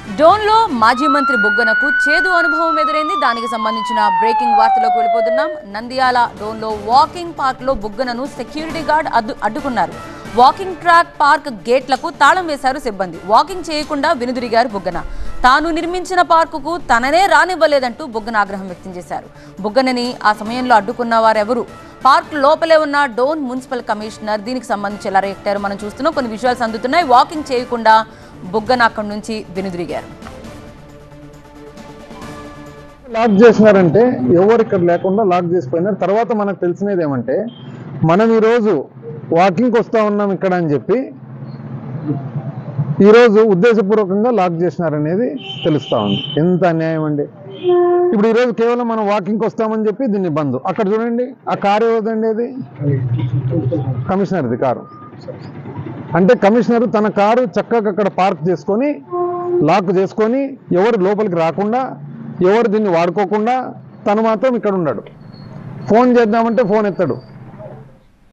డోన్లో మాజీ మంత్రి బుగ్గనకు చేదు అనుభవం ఎదురైంది దానికి సంబంధించిన బ్రేకింగ్ వార్తలోకి వెళ్ళిపోతున్నాం నంద్యాల డోన్లో వాకింగ్ పార్క్లో బుగ్గనను సెక్యూరిటీ గార్డ్ అడ్డు అడ్డుకున్నారు వాకింగ్ ట్రాక్ పార్క్ గేట్లకు తాళం వేశారు సిబ్బంది వాకింగ్ చేయకుండా వెనుదిరిగారు బుగ్గన తాను నిర్మించిన పార్కుకు తననే రానివ్వలేదంటూ బుగ్గన ఆగ్రహం వ్యక్తం చేశారు బుగ్గనని ఆ సమయంలో అడ్డుకున్న వారెవరు పార్క్ లోపలే ఉన్న డోన్ మున్సిపల్ కమిషనర్ దీనికి సంబంధించి ఎలా రియాక్టారు మనం చూస్తున్నాం కొన్ని విజువల్స్ అందుతున్నాయి వాకింగ్ చేయకుండా బుగ్గన అక్కడి నుంచి వెనుదిరిగారు లాక్ చేసినారంటే ఎవరు ఇక్కడ లేకుండా లాక్ చేసిపోయినారు తర్వాత మనకు తెలిసినది ఏమంటే మనం ఈరోజు వాకింగ్కి వస్తా ఉన్నాం ఇక్కడ అని చెప్పి ఈరోజు ఉద్దేశపూర్వకంగా లాక్ చేసినారనేది తెలుస్తా ఉంది ఎంత అన్యాయం అండి ఇప్పుడు ఈరోజు కేవలం మనం వాకింగ్కి వస్తామని చెప్పి దీన్ని బంద్ అక్కడ చూడండి ఆ కారు ఏదండి అది కమిషనర్ది కారు అంటే కమిషనర్ తన కారు చక్కగా అక్కడ పార్క్ చేసుకొని లాక్ చేసుకొని ఎవరు లోపలికి రాకుండా ఎవరు దీన్ని వాడుకోకుండా తను మాత్రం ఇక్కడ ఉన్నాడు ఫోన్ చేద్దామంటే ఫోన్ ఎత్తాడు